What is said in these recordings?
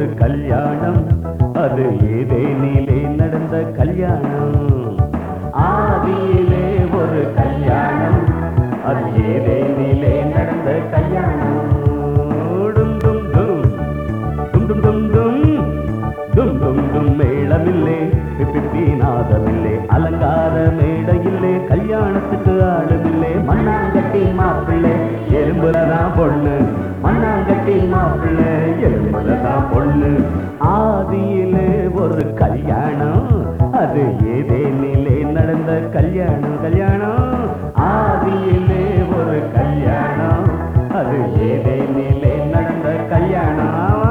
கல்யாணம் அது ஏதேனிலே நடந்த கல்யாணம் ஆதியிலே ஒரு கல்யாணம் அது ஏதேனிலே நடந்த கல்யாணம் டும் டும் டும் டும் டும் டும் டும் டும் டும் டும் மேளமில்லே பிப்பி நாதமில்லே அலங்கார மேடையில்லே கல்யாணத்துக்கு ஆளுமில்லே மண்ணாங்கட்டி மாப்பிள்ளை எறும்புலதான் பொண்ணு மண்ணாங்கட்டி மாப்பிள்ளை எறும்புலதான் பொண்ணு ஆதியிலே ஒரு கல்யாணம் அது ஏதேனிலே நடந்த கல்யாணம் கல்யாணம் ஆதியிலே ஒரு கல்யாணம் அது ஏதேனிலே நடந்த கல்யாணம் ஆமா.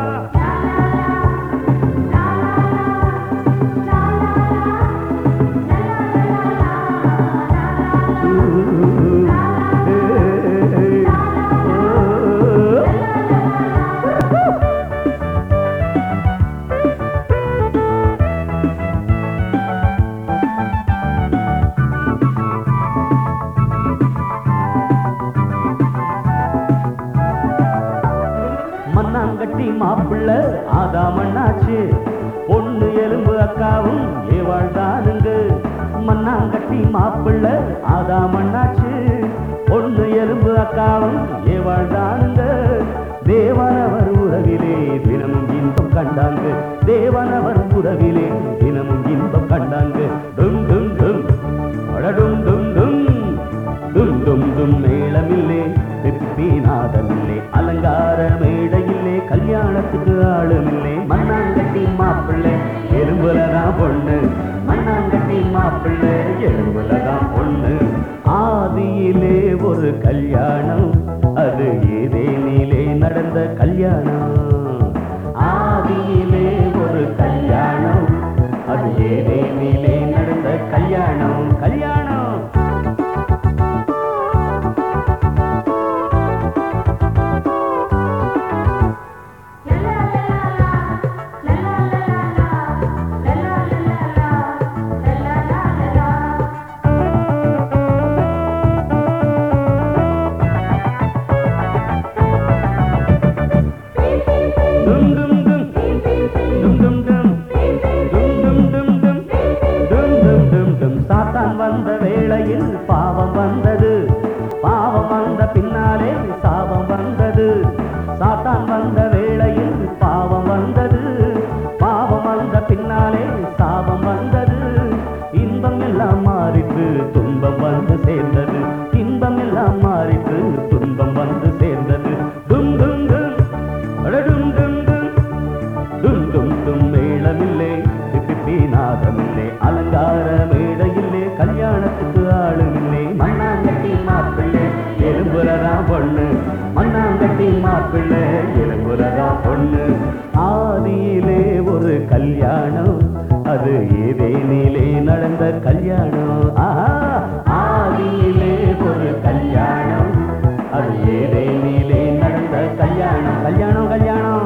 மண்ணாங்கட்டி மாப்பிள்ள ஆதாமண்ணாச்சு பொண்ணு எலும்பு அக்காவும் ஏவாள் தானுங்க மண்ணாங்கட்டி மாப்பிள்ள ஆதாமண்ணாச்சு பொண்ணு எலும்பு அக்காவும் ஏவாள் தானுங்க தேவனவர் உறவிலே தினமும் இன்பம் கண்டாங்க தேவனவர் உறவிலே தினமும் இன்பம் கண்டாங்க டும் டும் டும் அடடும் டும் டும் டும் டும் டும் மேளமில்லே பிப்பிநாதமில்லே அலங்கார மேடையில்லே கல்யாணத்துக்கு ஆளுமில்லே மண்ணாங்கட்டி மாப்பிள்ளை எறும்புலதான் பொண்ணு மண்ணாங்கட்டி மாப்பிள்ளை எறும்புலதான் பொண்ணு ஆதியிலே ஒரு கல்யாணம் அது ஏதேனிலே நடந்த கல்யாணம் ஆதியிலே ஒரு கல்யாணம் அது ஏதேனிலே நடந்த கல்யாணம் கல்யாணம் டும் டும் டும் டும் டும் டும் டும் டும் டும் டும் டும் டும் டும் டும் சாத்தான் வந்த வேளையில் பாவம் வந்தது பாவம் வந்த பின்னாலே சாபம் வந்தது சாத்தான் வந்த வேளையில் பாவம் வந்தது பாவம் வந்த பின்னாலே சாபம் வந்தது இன்பம் எல்லாம் மாறிட்டு துன்பம் வந்து சேர்ந்தது இன்பம் எல்லாம் மாறிட்டு துன்பம் வந்து சேர்ந்தது டும் டும் டும் அடடும் டும் டும் டும் டும் டும் மேளமில்லே பிப்பி நாதமில்லே அலங்கார மேடையில்லே கல்யாணத்துக்கு ஆளுமில்லே மண்ணாங்கட்டி மாப்பிள்ளை எலும்புலதா பொண்ணு மண்ணாங்கட்டி மாப்பிள்ளை எலும்புலதா பொண்ணு ஆதியிலே ஒரு கல்யாணம் அது ஏதேனிலே நடந்த கல்யாணம் ஆஹா ஆதியிலே ஒரு கல்யாணம் அது ஏதேனிலே நடந்த கல்யாணம் கல்யாணம் கல்யாணம்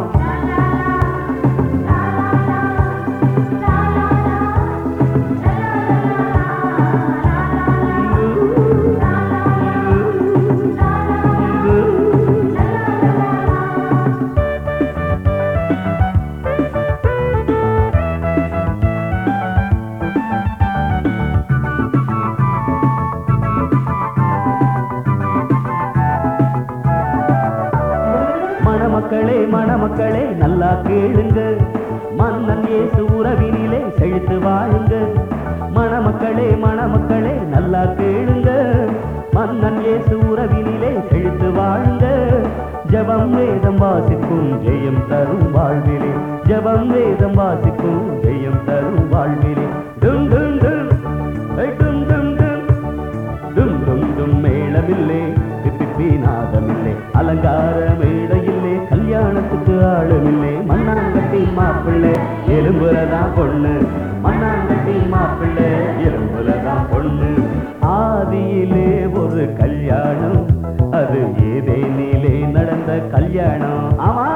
மணமக்களே மணமக்களே நல்லா கேளுங்க மன்னன் இயேசு உறவினிலே செழித்து வாழுங்க மணமக்களே மணமக்களே நல்லா கேளுங்க மன்னன் இயேசு உறவினிலே செழித்து வாழுங்க ஜபம் வேதம் வாசிக்கும் ஜெயம் தரும் வாழ்விலே ஜபம் வேதம் வாசிக்கும் ஜெயம் தரும் வாழ்விலே டும் டும் டும் ஐ டும் டும் டும் டும் டும் டும் மேளமில்லே பிப்பி நாதமில்லே அலங்கார மேடையில்லே கல்யாணத்துக்கு ஆளுமில்லே மண்ணாங்கட்டி மாப்பிள்ளை எலும்புலதான் பொண்ணு மண்ணாங்கட்டி மாப்பிள்ளை எலும்புலதான் பொண்ணு ஆதியிலே ஒரு கல்யாணம் அது ஏதேனிலே நடந்த கல்யாணம் ஆமா